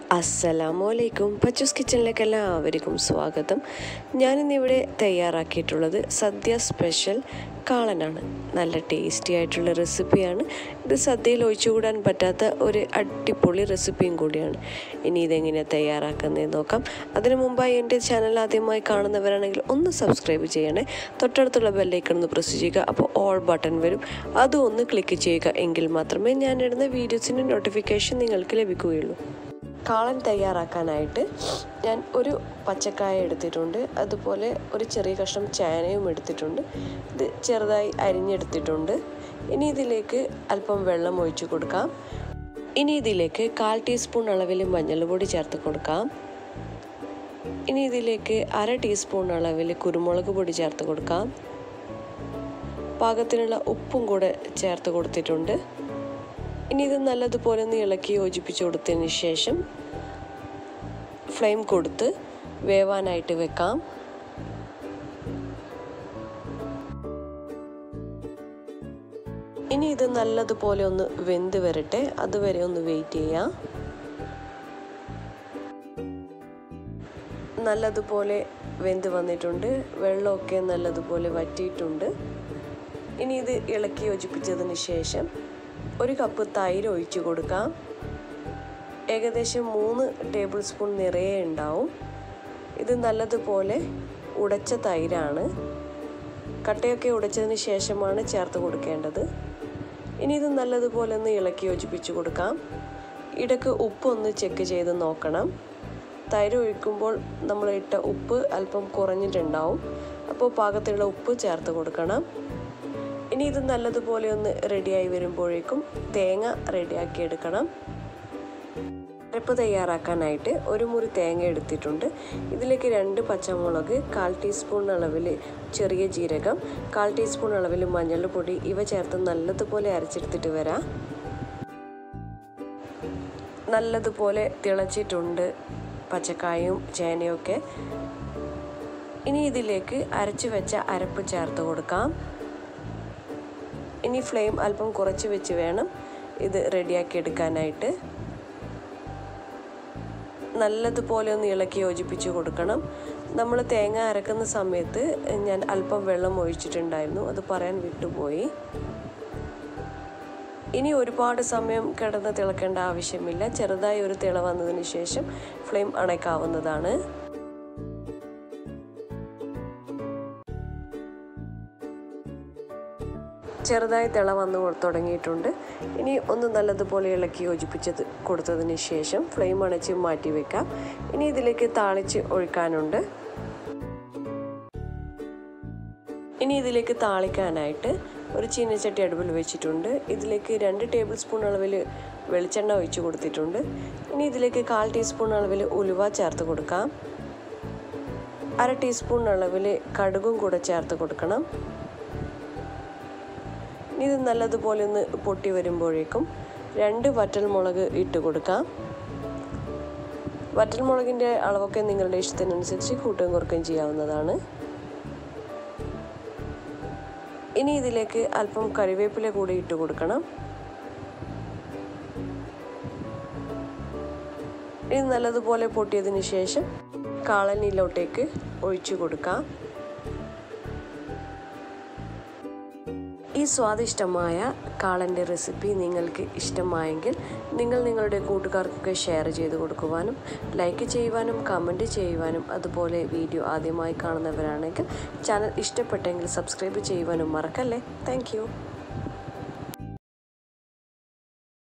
അസ്സലാമലൈക്കും പച്ചൂസ് കിച്ചണിലേക്ക് എല്ലാവർക്കും സ്വാഗതം ഞാനിന്നിവിടെ തയ്യാറാക്കിയിട്ടുള്ളത് സദ്യ സ്പെഷ്യൽ കാളനാണ് നല്ല ടേസ്റ്റി ആയിട്ടുള്ള റെസിപ്പിയാണ് ഇത് സദ്യയിൽ ഒഴിച്ചുകൂടാൻ പറ്റാത്ത ഒരു അടിപൊളി റെസിപ്പിയും കൂടിയാണ് ഇനി ഇതെങ്ങനെയാണ് തയ്യാറാക്കുന്നതെന്ന് നോക്കാം അതിനു മുമ്പായി എൻ്റെ ചാനൽ ആദ്യമായി കാണുന്നവരാണെങ്കിൽ ഒന്ന് സബ്സ്ക്രൈബ് ചെയ്യണേ തൊട്ടടുത്തുള്ള ബെല്ലൈക്കൺ ഒന്ന് പ്രസ് ചെയ്യുക അപ്പോൾ ഓൾ ബട്ടൺ വരും അതും ഒന്ന് ക്ലിക്ക് ചെയ്യുക എങ്കിൽ മാത്രമേ ഞാനിടുന്ന വീഡിയോസിൻ്റെ നോട്ടിഫിക്കേഷൻ നിങ്ങൾക്ക് ലഭിക്കുകയുള്ളൂ കാളൻ തയ്യാറാക്കാനായിട്ട് ഞാൻ ഒരു പച്ചക്കായ എടുത്തിട്ടുണ്ട് അതുപോലെ ഒരു ചെറിയ കഷ്ണം ചേനയും എടുത്തിട്ടുണ്ട് ഇത് ചെറുതായി അരിഞ്ഞെടുത്തിട്ടുണ്ട് ഇനി ഇതിലേക്ക് അല്പം വെള്ളം ഒഴിച്ചു കൊടുക്കാം ഇനി ഇതിലേക്ക് കാൽ ടീസ്പൂൺ അളവിൽ മഞ്ഞൾപ്പൊടി ചേർത്ത് കൊടുക്കാം ഇനി ഇതിലേക്ക് അര ടീസ്പൂൺ അളവിൽ കുരുമുളക് പൊടി ചേർത്ത് കൊടുക്കാം പാകത്തിനുള്ള ഉപ്പും കൂടെ ചേർത്ത് കൊടുത്തിട്ടുണ്ട് ഇനി ഇത് നല്ലതുപോലെ ഒന്ന് ഇളക്കി യോജിപ്പിച്ച് കൊടുത്തതിന് ശേഷം ഫ്ലെയിം കൊടുത്ത് വേവാനായിട്ട് വെക്കാം ഇനി ഇത് നല്ലതുപോലെ ഒന്ന് വെന്ത് വരട്ടെ അതുവരെ ഒന്ന് വെയിറ്റ് ചെയ്യാം നല്ലതുപോലെ വെന്ത് വന്നിട്ടുണ്ട് വെള്ളമൊക്കെ നല്ലതുപോലെ വറ്റിയിട്ടുണ്ട് ഇനി ഇത് ഇളക്കി യോജിപ്പിച്ചതിന് ശേഷം ഒരു കപ്പ് തൈര് ഒഴിച്ചു കൊടുക്കാം ഏകദേശം മൂന്ന് ടേബിൾ സ്പൂൺ നിറയെ ഉണ്ടാവും ഇത് നല്ലതുപോലെ ഉടച്ച തൈരാണ് കട്ടയൊക്കെ ഉടച്ചതിന് ശേഷമാണ് ചേർത്ത് കൊടുക്കേണ്ടത് ഇനി ഇത് നല്ലതുപോലെ ഒന്ന് ഇളക്കി യോജിപ്പിച്ച് കൊടുക്കാം ഇടയ്ക്ക് ഉപ്പ് ഒന്ന് ചെക്ക് ചെയ്ത് നോക്കണം തൈര് ഒഴിക്കുമ്പോൾ നമ്മൾ ഇട്ട ഉപ്പ് അല്പം കുറഞ്ഞിട്ടുണ്ടാവും അപ്പോൾ പാകത്തിലുള്ള ഉപ്പ് ചേർത്ത് കൊടുക്കണം ഇനി ഇത് നല്ലതുപോലെ ഒന്ന് റെഡിയായി വരുമ്പോഴേക്കും തേങ്ങ റെഡിയാക്കി എടുക്കണം അരപ്പ് തയ്യാറാക്കാനായിട്ട് ഒരു മുറി തേങ്ങ എടുത്തിട്ടുണ്ട് ഇതിലേക്ക് രണ്ട് പച്ചമുളക് കാൽ ടീസ്പൂൺ അളവിൽ ചെറിയ ജീരകം കാൽ ടീസ്പൂൺ അളവിൽ മഞ്ഞൾപ്പൊടി ഇവ ചേർത്ത് നല്ലതുപോലെ അരച്ചെടുത്തിട്ട് വരാം നല്ലതുപോലെ തിളച്ചിട്ടുണ്ട് പച്ചക്കായും ചേനയൊക്കെ ഇനി ഇതിലേക്ക് അരച്ചു വെച്ച അരപ്പ് ചേർത്ത് കൊടുക്കാം ഇനി ഫ്ലെയിം അല്പം കുറച്ച് വെച്ച് വേണം ഇത് റെഡിയാക്കി എടുക്കാനായിട്ട് നല്ലതുപോലെ ഒന്ന് ഇളക്കി യോജിപ്പിച്ച് കൊടുക്കണം നമ്മൾ തേങ്ങ അരക്കുന്ന സമയത്ത് ഞാൻ അല്പം വെള്ളം ഒഴിച്ചിട്ടുണ്ടായിരുന്നു അത് പറയാൻ വിട്ടുപോയി ഇനി ഒരുപാട് സമയം കിടന്ന് തിളക്കേണ്ട ആവശ്യമില്ല ചെറുതായി ഒരു തിള വന്നതിന് ശേഷം ഫ്ലെയിം അണയ്ക്കാവുന്നതാണ് ചെറുതായി തിള വന്ന് തുടങ്ങിയിട്ടുണ്ട് ഇനി ഒന്ന് നല്ലതുപോലെ ഇളക്കി യോജിപ്പിച്ചത് കൊടുത്തതിന് ശേഷം ഫ്ലെയിം അണച്ച് മാറ്റി വെക്കാം ഇനി ഇതിലേക്ക് താളിച്ച് ഒഴിക്കാനുണ്ട് ഇനി ഇതിലേക്ക് താളിക്കാനായിട്ട് ഒരു ചീനച്ചട്ടി അടുപ്പിൽ വെച്ചിട്ടുണ്ട് ഇതിലേക്ക് രണ്ട് ടേബിൾ സ്പൂൺ അളവിൽ വെളിച്ചെണ്ണ ഒഴിച്ച് കൊടുത്തിട്ടുണ്ട് ഇനി ഇതിലേക്ക് കാൽ ടീസ്പൂൺ അളവിൽ ഉലുവ ചേർത്ത് കൊടുക്കാം അര ടീസ്പൂൺ അളവിൽ കടുകും കൂടെ ചേർത്ത് കൊടുക്കണം ഇത് നല്ലതുപോലെ ഒന്ന് പൊട്ടി വരുമ്പോഴേക്കും രണ്ട് വറ്റൽമുളക് ഇട്ട് കൊടുക്കാം വറ്റൽമുളകിൻ്റെ അളവൊക്കെ നിങ്ങളുടെ ഇഷ്ടത്തിനനുസരിച്ച് കൂട്ടുകയും കുറക്കുകയും ചെയ്യാവുന്നതാണ് ഇനി ഇതിലേക്ക് അല്പം കറിവേപ്പില കൂടി ഇട്ട് കൊടുക്കണം ഇത് നല്ലതുപോലെ പൊട്ടിയതിന് ശേഷം കാളനിലോട്ടേക്ക് ഒഴിച്ചു കൊടുക്കാം ഈ സ്വാദിഷ്ടമായ കാളൻ്റെ റെസിപ്പി നിങ്ങൾക്ക് ഇഷ്ടമായെങ്കിൽ നിങ്ങൾ നിങ്ങളുടെ കൂട്ടുകാർക്കൊക്കെ ഷെയർ ചെയ്ത് കൊടുക്കുവാനും ലൈക്ക് ചെയ്യുവാനും കമൻറ്റ് ചെയ്യുവാനും അതുപോലെ വീഡിയോ ആദ്യമായി കാണുന്നവരാണെങ്കിൽ ചാനൽ ഇഷ്ടപ്പെട്ടെങ്കിൽ സബ്സ്ക്രൈബ് ചെയ്യുവാനും മറക്കല്ലേ താങ്ക്